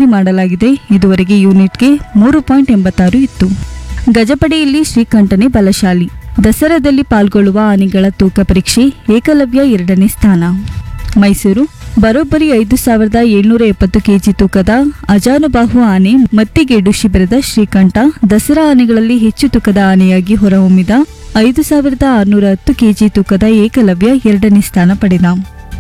ಮಾಡಲಾಗಿದೆ ಇದುವರೆಗೆ ಯೂನಿಟ್ಗೆ ಮೂರು ಪಾಯಿಂಟ್ ಎಂಬತ್ತಾರು ಇತ್ತು ಗಜಪಡೆಯಲ್ಲಿ ಶ್ರೀಕಂಠನೆ ಬಲಶಾಲಿ ದಸರಾದಲ್ಲಿ ಪಾಲ್ಗೊಳ್ಳುವ ಆನೆಗಳ ತೂಕ ಪರೀಕ್ಷೆ ಏಕಲವ್ಯ ಎರಡನೇ ಸ್ಥಾನ ಮೈಸೂರು ಬರೋಬ್ಬರಿ ಐದು ಸಾವಿರದ ಏಳ್ನೂರ ಎಪ್ಪತ್ತು ಕೆಜಿ ತೂಕದ ಅಜಾನುಬಾಹು ಆನೆ ಮತ್ತಿಗೇಡು ಶಿಬಿರದ ಶ್ರೀಕಂಠ ದಸರಾ ಆನೆಗಳಲ್ಲಿ ಹೆಚ್ಚು ತೂಕದ ಆನೆಯಾಗಿ ಹೊರಹೊಮ್ಮಿದ ಐದು ಸಾವಿರದ ಆರುನೂರ ಹತ್ತು ಕೆಜಿ ತೂಕದ ಏಕಲವ್ಯ ಎರಡನೇ ಸ್ಥಾನ ಪಡೆದ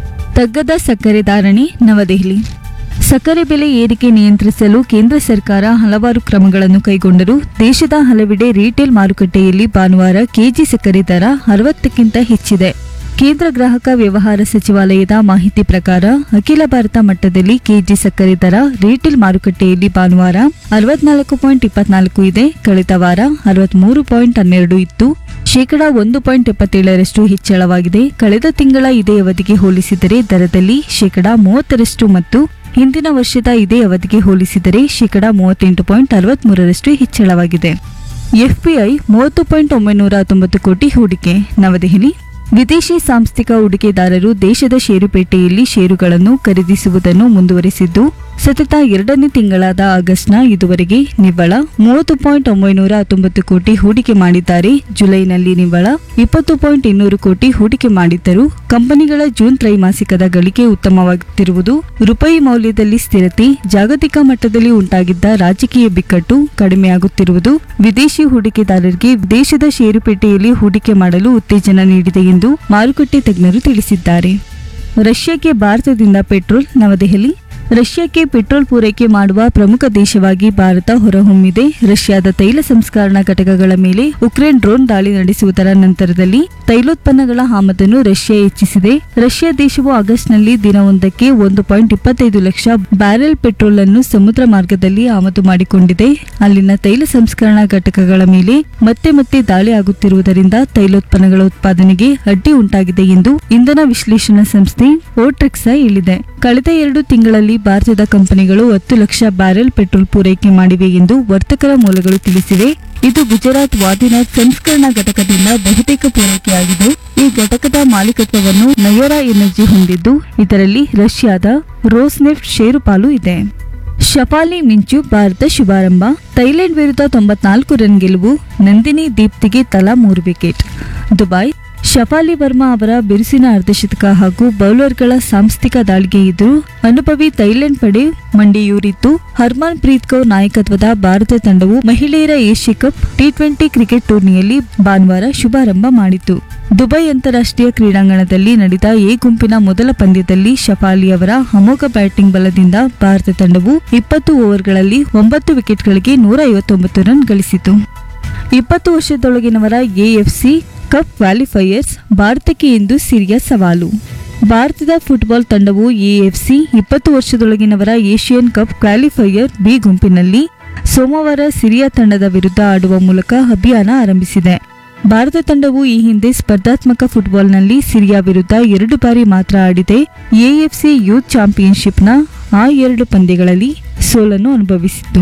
ತಗ್ಗದ ಸಕ್ಕರೆ ಧಾರಣೆ ನವದೆಹಲಿ ಸಕ್ಕರೆ ಬೆಲೆ ಏರಿಕೆ ನಿಯಂತ್ರಿಸಲು ಕೇಂದ್ರ ಸರ್ಕಾರ ಹಲವಾರು ಕ್ರಮಗಳನ್ನು ಕೈಗೊಂಡರೂ ದೇಶದ ಹಲವೆಡೆ ರಿಟೇಲ್ ಮಾರುಕಟ್ಟೆಯಲ್ಲಿ ಭಾನುವಾರ ಕೆಜಿ ಸಕ್ಕರೆ ದರ ಅರವತ್ತಕ್ಕಿಂತ ಹೆಚ್ಚಿದೆ ಕೇಂದ್ರ ಗ್ರಾಹಕ ವ್ಯವಹಾರ ಸಚಿವಾಲಯದ ಮಾಹಿತಿ ಪ್ರಕಾರ ಅಖಿಲ ಭಾರತ ಮಟ್ಟದಲ್ಲಿ ಕೆಜಿ ಸಕ್ಕರೆ ದರ ರಿಟೇಲ್ ಮಾರುಕಟ್ಟೆಯಲ್ಲಿ ಭಾನುವಾರ ಅರವತ್ನಾಲ್ಕು ಪಾಯಿಂಟ್ ಇಪ್ಪತ್ನಾಲ್ಕು ಇದೆ ಕಳೆದ ವಾರ ಅರವತ್ಮೂರು ಪಾಯಿಂಟ್ ಹನ್ನೆರಡು ಇತ್ತು ಶೇಕಡ ಒಂದು ಪಾಯಿಂಟ್ ಎಪ್ಪತ್ತೇಳರಷ್ಟು ಹೆಚ್ಚಳವಾಗಿದೆ ಕಳೆದ ತಿಂಗಳ ಇದೇ ಅವಧಿಗೆ ಹೋಲಿಸಿದರೆ ದರದಲ್ಲಿ ಶೇಕಡ ಮೂವತ್ತರಷ್ಟು ಮತ್ತು ಹಿಂದಿನ ವರ್ಷದ ಇದೇ ಅವಧಿಗೆ ಹೋಲಿಸಿದರೆ ಶೇಕಡ ಮೂವತ್ತೆಂಟು ಪಾಯಿಂಟ್ ಅರವತ್ಮೂರರಷ್ಟು ಹೆಚ್ಚಳವಾಗಿದೆ ಎಫ್ಪಿಐ ಮೂವತ್ತು ಪಾಯಿಂಟ್ ಒಂಬೈನೂರ ಹತ್ತೊಂಬತ್ತು ಕೋಟಿ ಹೂಡಿಕೆ ನವದೆಹಲಿ ವಿದೇಶಿ ಸಾಂಸ್ಥಿಕ ಹೂಡಿಕೆದಾರರು ದೇಶದ ಷೇರುಪೇಟೆಯಲ್ಲಿ ಷೇರುಗಳನ್ನು ಖರೀದಿಸುವುದನ್ನು ಮುಂದುವರೆಸಿದ್ದು ಸತತ ಎರಡನೇ ತಿಂಗಳಾದ ಆಗಸ್ಟ್ನ ಇದುವರೆಗೆ ನಿವ್ವಳ ಮೂವತ್ತು ಪಾಯಿಂಟ್ ಒಂಬೈನೂರ ಹತ್ತೊಂಬತ್ತು ಕೋಟಿ ಹೂಡಿಕೆ ಮಾಡಿದ್ದಾರೆ ಜುಲೈನಲ್ಲಿ ನಿವ್ವಳ ಇಪ್ಪತ್ತು ಪಾಯಿಂಟ್ ಇನ್ನೂರು ಕೋಟಿ ಹೂಡಿಕೆ ಮಾಡಿದ್ದರು ಕಂಪನಿಗಳ ಜೂನ್ ತ್ರೈಮಾಸಿಕದ ಗಳಿಕೆ ಉತ್ತಮವಾಗುತ್ತಿರುವುದು ರೂಪಾಯಿ ಮೌಲ್ಯದಲ್ಲಿ ಸ್ಥಿರತೆ ಜಾಗತಿಕ ಮಟ್ಟದಲ್ಲಿ ಉಂಟಾಗಿದ್ದ ರಾಜಕೀಯ ಬಿಕ್ಕಟ್ಟು ಕಡಿಮೆಯಾಗುತ್ತಿರುವುದು ವಿದೇಶಿ ಹೂಡಿಕೆದಾರರಿಗೆ ದೇಶದ ಷೇರುಪೇಟೆಯಲ್ಲಿ ಹೂಡಿಕೆ ಮಾಡಲು ಉತ್ತೇಜನ ನೀಡಿದೆ ಎಂದು ಮಾರುಕಟ್ಟೆ ತಜ್ಞರು ತಿಳಿಸಿದ್ದಾರೆ ರಷ್ಯಾಕ್ಕೆ ಭಾರತದಿಂದ ಪೆಟ್ರೋಲ್ ನವದೆಹಲಿ ರಷ್ಯಾಕ್ಕೆ ಪೆಟ್ರೋಲ್ ಪೂರೈಕೆ ಮಾಡುವ ಪ್ರಮುಖ ದೇಶವಾಗಿ ಭಾರತ ಹೊರಹೊಮ್ಮಿದೆ ರಷ್ಯಾದ ತೈಲ ಸಂಸ್ಕರಣಾ ಘಟಕಗಳ ಮೇಲೆ ಉಕ್ರೇನ್ ಡ್ರೋನ್ ದಾಳಿ ನಡೆಸುವುದರ ನಂತರದಲ್ಲಿ ತೈಲೋತ್ಪನ್ನಗಳ ಆಮದನ್ನು ರಷ್ಯಾ ಹೆಚ್ಚಿಸಿದೆ ರಷ್ಯಾ ದೇಶವು ಆಗಸ್ಟ್ನಲ್ಲಿ ದಿನವೊಂದಕ್ಕೆ ಒಂದು ಪಾಯಿಂಟ್ ಇಪ್ಪತ್ತೈದು ಲಕ್ಷ ಬ್ಯಾರೆಲ್ ಪೆಟ್ರೋಲ್ ಅನ್ನು ಸಮುದ್ರ ಮಾರ್ಗದಲ್ಲಿ ಆಮದು ಮಾಡಿಕೊಂಡಿದೆ ಅಲ್ಲಿನ ತೈಲ ಸಂಸ್ಕರಣಾ ಘಟಕಗಳ ಮೇಲೆ ಮತ್ತೆ ಮತ್ತೆ ದಾಳಿ ಆಗುತ್ತಿರುವುದರಿಂದ ತೈಲೋತ್ಪನ್ನಗಳ ಉತ್ಪಾದನೆಗೆ ಅಡ್ಡಿ ಉಂಟಾಗಿದೆ ಎಂದು ಇಂಧನ ವಿಶ್ಲೇಷಣಾ ಸಂಸ್ಥೆ ಓಟ್ರಿಕ್ಸಾ ಹೇಳಿದೆ ಕಳೆದ ಎರಡು ತಿಂಗಳಲ್ಲಿ ಭಾರತದ ಕಂಪನಿಗಳು ಹತ್ತು ಲಕ್ಷ ಬ್ಯಾರೆಲ್ ಪೆಟ್ರೋಲ್ ಪೂರೈಕೆ ಮಾಡಿವೆ ಎಂದು ವರ್ತಕರ ಮೂಲಗಳು ತಿಳಿಸಿವೆ ಇದು ಗುಜರಾತ್ ವಾದಿನಾಥ್ ಸಂಸ್ಕರಣಾ ಘಟಕದಿಂದ ಬಹುತೇಕ ಪೂರೈಕೆಯಾಗಿದೆ ಈ ಘಟಕದ ಮಾಲೀಕತ್ವವನ್ನು ನಯೋರಾ ಎನರ್ಜಿ ಹೊಂದಿದ್ದು ಇದರಲ್ಲಿ ರಷ್ಯಾದ ರೋಸ್ನೆಫ್ಟ್ ಷೇರು ಪಾಲು ಇದೆ ಶಫಾಲಿ ಮಿಂಚು ಭಾರತ ಶುಭಾರಂಭ ಥೈಲೆಂಡ್ ವಿರುದ್ಧ ತೊಂಬತ್ನಾಲ್ಕು ರನ್ ಗೆಲುವು ನಂದಿನಿ ದೀಪ್ತಿಗೆ ತಲಾ ಮೂರು ವಿಕೆಟ್ ದುಬೈ ಶಫಾಲಿ ವರ್ಮಾ ಅವರ ಬಿರುಸಿನ ಅರ್ಧಶತಕ ಹಾಗೂ ಬೌಲರ್ಗಳ ಸಾಂಸ್ಥಿಕ ದಾಳಿಗೆ ಎದುರು ಅನುಭವಿ ಥೈಲೆಂಡ್ ಪಡೆ ಮಂಡಿಯೂರಿತ್ತು ಹರ್ಮನ್ ಪ್ರೀತ್ ಕೌರ್ ನಾಯಕತ್ವದ ಭಾರತ ತಂಡವು ಮಹಿಳೆಯರ Asia Cup T twenty cricket ಟೂರ್ನಿಯಲ್ಲಿ ಭಾನುವಾರ ಶುಭಾರಂಭ ಮಾಡಿತು ದುಬೈ ಅಂತಾರಾಷ್ಟ್ರೀಯ ಕ್ರೀಡಾಂಗಣದಲ್ಲಿ ನಡೆದ ಎ ಗುಂಪಿನ ಮೊದಲ ಪಂದ್ಯದಲ್ಲಿ ಶಫಾಲಿ ಅವರ ಅಮೋಘ ಬ್ಯಾಟಿಂಗ್ ಬಲದಿಂದ ಭಾರತ ತಂಡವು ಇಪ್ಪತ್ತು ಓವರ್ಗಳಲ್ಲಿ ಒಂಬತ್ತು ವಿಕೆಟ್ಗಳಿಗೆ ನೂರ ಐವತ್ತೊಂಬತ್ತು ರನ್ ಗಳಿಸಿತು ಇಪ್ಪತ್ತು ವರ್ಷದೊಳಗಿನವರ ಎಎಫ್ಸಿ ಕಪ್ ಕ್ವಾಲಿಫೈಯರ್ಸ್ ಭಾರತಕ್ಕೆ ಇಂದು ಸಿರಿಯ ಸವಾಲು ಭಾರತದ ಫುಟ್ಬಾಲ್ ತಂಡವು ಎಎಫ್ಸಿ ಇಪ್ಪತ್ತು ವರ್ಷದೊಳಗಿನವರ ಏಷ್ಯನ್ ಕಪ್ ಕ್ವಾಲಿಫೈಯರ್ ಬಿ ಗುಂಪಿನಲ್ಲಿ ಸೋಮವಾರ ಸಿರಿಯಾ ತಂಡದ ವಿರುದ್ಧ ಆಡುವ ಮೂಲಕ ಅಭಿಯಾನ ಆರಂಭಿಸಿದೆ ಭಾರತ ತಂಡವು ಈ ಹಿಂದೆ ಸ್ಪರ್ಧಾತ್ಮಕ ಫುಟ್ಬಾಲ್ನಲ್ಲಿ ಸಿರಿಯಾ ವಿರುದ್ಧ ಎರಡು ಬಾರಿ ಮಾತ್ರ ಆಡಿದೆ ಎಎಫ್ಸಿ ಯೂತ್ ಚಾಂಪಿಯನ್ಶಿಪ್ನ ಆ ಎರಡು ಪಂದ್ಯಗಳಲ್ಲಿ ಸೋಲನ್ನು ಅನುಭವಿಸಿತ್ತು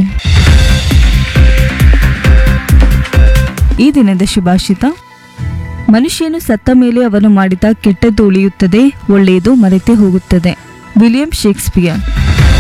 ಈ ದಿನದ ಶುಭಾಷಿತ ಮನುಷ್ಯನು ಸತ್ತ ಮೇಲೆ ಅವನು ಮಾಡಿದ ಕೆಟ್ಟದ್ದು ಉಳಿಯುತ್ತದೆ ಒಳ್ಳೆಯದು ಮರೆತೇ ಹೋಗುತ್ತದೆ ವಿಲಿಯಂ ಶೇಕ್ಸ್ಪಿಯರ್